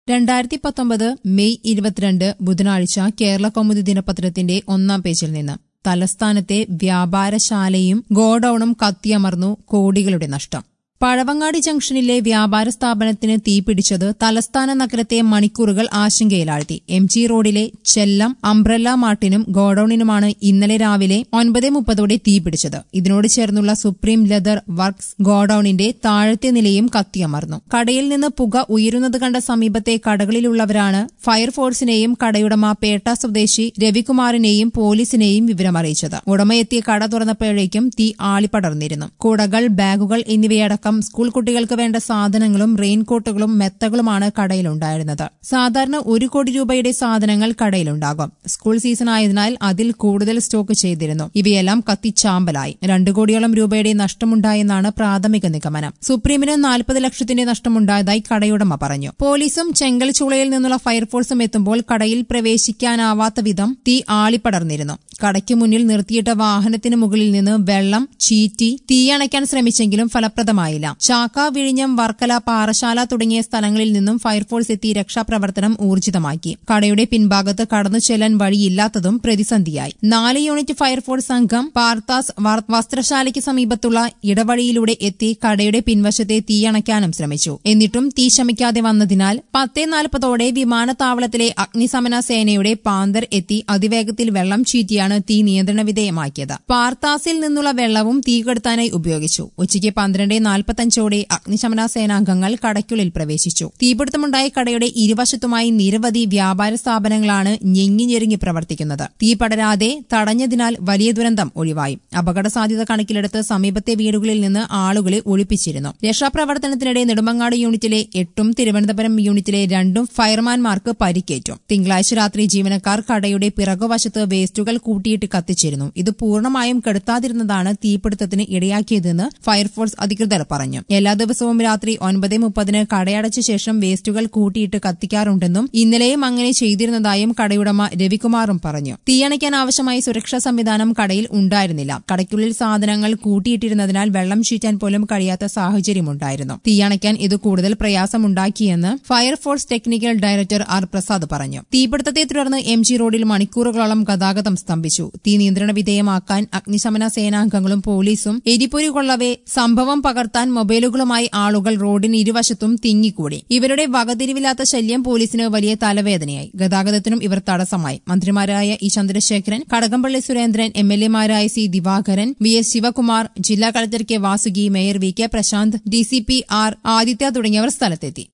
രണ്ടായിരത്തി പത്തൊമ്പത് മെയ് ഇരുപത്തിരണ്ട് ബുധനാഴ്ച കേരള കൗമുദി ദിനപത്രത്തിന്റെ ഒന്നാം പേജിൽ നിന്ന് തലസ്ഥാനത്തെ വ്യാപാരശാലയും ഗോഡൌണും കത്തിയമർന്നു കോടികളുടെ നഷ്ടം പഴവങ്ങാടി ജംഗ്ഷനിലെ വ്യാപാര സ്ഥാപനത്തിന് തീപിടിച്ചത് തലസ്ഥാന നഗരത്തെ മണിക്കൂറുകൾ ആശങ്കയിലാഴ്ത്തി എം ജി റോഡിലെ ചെല്ലം അംബ്രല്ല മാർട്ടിനും ഗോഡൌണിനുമാണ് ഇന്നലെ രാവിലെ ഒൻപത് മുപ്പതോടെ തീപിടിച്ചത് ഇതിനോട് ചേർന്നുള്ള സുപ്രീം ലെതർ വർക്ക്സ് ഗോഡൌണിന്റെ താഴത്തെ നിലയും കത്തിയമർന്നു കടയിൽ നിന്ന് പുക ഉയരുന്നത് കണ്ട സമീപത്തെ കടകളിലുള്ളവരാണ് ഫയർഫോഴ്സിനെയും കടയുടമ പേട്ട സ്വദേശി രവികുമാറിനെയും പോലീസിനെയും വിവരമറിയിച്ചത് ഉടമയെത്തിയ കട തുറന്നപ്പോഴേക്കും തീ ആളിപ്പടർന്നിരുന്നു കുടകൾ ബാഗുകൾ എന്നിവയടക്കം സ്കൂൾ കുട്ടികൾക്ക് വേണ്ട സാധനങ്ങളും റെയിൻകോട്ടുകളും മെത്തകളുമാണ് കടയിലുണ്ടായിരുന്നത് സാധാരണ ഒരു കോടി രൂപയുടെ സാധനങ്ങൾ കടയിലുണ്ടാകും സ്കൂൾ സീസൺ ആയതിനാൽ അതിൽ കൂടുതൽ സ്റ്റോക്ക് ചെയ്തിരുന്നു ഇവയെല്ലാം കത്തിച്ചാമ്പലായി രണ്ടു കോടിയോളം രൂപയുടെ നഷ്ടമുണ്ടായെന്നാണ് പ്രാഥമിക നിഗമനം സുപ്രീമിന് നാൽപ്പത് ലക്ഷത്തിന്റെ നഷ്ടമുണ്ടായതായി കടയുടമ പറഞ്ഞു പോലീസും ചെങ്കൽച്ചൂളയിൽ നിന്നുള്ള ഫയർഫോഴ്സും എത്തുമ്പോൾ കടയിൽ പ്രവേശിക്കാനാവാത്ത വിധം തീ ആളിപ്പടർന്നിരുന്നു കടയ്ക്ക് മുന്നിൽ നിർത്തിയിട്ട വാഹനത്തിന് മുകളിൽ നിന്ന് വെള്ളം ചീറ്റി തീയണയ്ക്കാൻ ശ്രമിച്ചെങ്കിലും ഫലപ്രദമായില്ല ചാക്ക വിഴിഞ്ഞം വർക്കല പാറശാല തുടങ്ങിയ സ്ഥലങ്ങളിൽ നിന്നും ഫയർഫോഴ്സ് എത്തി രക്ഷാപ്രവർത്തനം ഊർജിതമാക്കി കടയുടെ പിൻഭാഗത്ത് കടന്നു ചെല്ലാൻ വഴിയില്ലാത്തതും പ്രതിസന്ധിയായി നാല് യൂണിറ്റ് ഫയർഫോഴ്സ് സംഘം പാർത്താസ് വർ- വസ്ത്രശാലയ്ക്ക് സമീപത്തുള്ള ഇടവഴിയിലൂടെ എത്തി കടയുടെ പിൻവശത്തെ തീയണയ്ക്കാനും ശ്രമിച്ചു എന്നിട്ടും തീ ശമിക്കാതെ വന്നതിനാൽ പത്തേ നാൽപ്പതോടെ വിമാനത്താവളത്തിലെ അഗ്നിശമന സേനയുടെ പാന്തർ എത്തി അതിവേഗത്തിൽ വെള്ളം ചീറ്റിയാണ് തീ നിയന്ത്രണ വിധേയമാക്കിയത് പാർത്താസിൽ നിന്നുള്ള വെള്ളവും തീ കെടുത്താനായി ഉപയോഗിച്ചു ഉച്ചയ്ക്ക് പന്ത്രണ്ട് നാൽപ്പത്തഞ്ചോടെ അഗ്നിശമന സേനാംഗങ്ങൾ കടയ്ക്കുള്ളിൽ പ്രവേശിച്ചു തീപിടുത്തമുണ്ടായ കടയുടെ ഇരുവശത്തുമായി നിരവധി വ്യാപാര സ്ഥാപനങ്ങളാണ് ഞെങ്ങി ഞെരുങ്ങി പ്രവർത്തിക്കുന്നത് തീ പടരാതെ തടഞ്ഞതിനാൽ വലിയ ദുരന്തം ഒഴിവായി അപകട സാധ്യത കണക്കിലെടുത്ത് സമീപത്തെ വീടുകളിൽ നിന്ന് ആളുകളെ ഒഴിപ്പിച്ചിരുന്നു രക്ഷാപ്രവർത്തനത്തിനിടെ നെടുമങ്ങാട് യൂണിറ്റിലെ എട്ടും തിരുവനന്തപുരം യൂണിറ്റിലെ രണ്ടും ഫയർമാൻമാർക്ക് പരിക്കേറ്റു തിങ്കളാഴ്ച രാത്രി ജീവനക്കാർ കടയുടെ പിറകുവശത്ത് വേസ്റ്റുകൾ കൂട്ടിയിട്ട് കത്തിച്ചിരുന്നു ഇത് പൂർണ്ണമായും കെടുത്താതിരുന്നതാണ് തീപിടുത്തത്തിന് ഇടയാക്കിയതെന്ന് ഫയർഫോഴ്സ് അധികൃതർ പറഞ്ഞു എല്ലാ ദിവസവും രാത്രി ഒൻപത് മുപ്പതിന് കടയടച്ച ശേഷം വേസ്റ്റുകൾ കൂട്ടിയിട്ട് കത്തിക്കാറുണ്ടെന്നും ഇന്നലെയും അങ്ങനെ ചെയ്തിരുന്നതായും കടയുടമ രവികുമാറും പറഞ്ഞു തീയണയ്ക്കാൻ ആവശ്യമായ സുരക്ഷാ സംവിധാനം കടയിൽ ഉണ്ടായിരുന്നില്ല കടയ്ക്കുള്ളിൽ സാധനങ്ങൾ കൂട്ടിയിട്ടിരുന്നതിനാൽ വെള്ളം ചീറ്റാൻ പോലും കഴിയാത്ത സാഹചര്യമുണ്ടായിരുന്നു തീയണയ്ക്കാൻ ഇത് കൂടുതൽ പ്രയാസമുണ്ടാക്കിയെന്ന് fire force technical director R Prasad പറഞ്ഞു തീപിടുത്തത്തെ തുടർന്ന് എം ജി റോഡിൽ മണിക്കൂറുകളോളം ഗതാഗതം സ്തംഭിച്ചു തീ നിയന്ത്രണ വിധേയമാക്കാൻ അഗ്നിശമന സേനാംഗങ്ങളും പോലീസും എരിപ്പൊരി കൊള്ളവെ സംഭവം പകർത്താൻ മൊബൈലുകളുമായി ആളുകൾ റോഡിന് ഇരുവശത്തും തിങ്ങിക്കൂടി ഇവരുടെ വകതിരിവില്ലാത്ത ശല്യം പോലീസിന് വലിയ തലവേദനയായി ഗതാഗതത്തിനും ഇവർ തടസ്സമായി മന്ത്രിമാരായ E Chandrasekharan Kadakampally Surendran M L എമാരായ C Divakaran V S Sivakumar ജില്ലാ collector K Vasuki mayor V K Prasanth D C P R Adithya തുടങ്ങിയവർ സ്ഥലത്തെത്തി